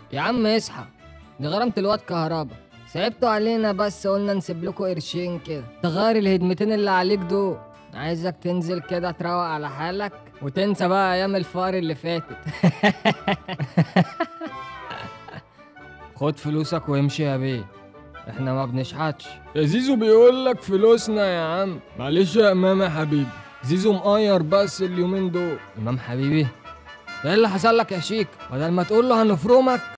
يا عم اصحى دي غرامة الواد كهربا صعبتوا علينا بس قلنا نسيب لكم قرشين كده تغير الهدمتين اللي عليك دول عايزك تنزل كده تروق على حالك وتنسى بقى ايام الفار اللي فاتت خد فلوسك وامشي يا بيه احنا ما بنشحتش يا زيزو بيقول لك فلوسنا يا عم معلش يا امام يا حبيبي زيزو مقير بس اليومين دول امام حبيبي ده إيه اللي حصل لك يا شيك بدل ما تقول له هنفرمك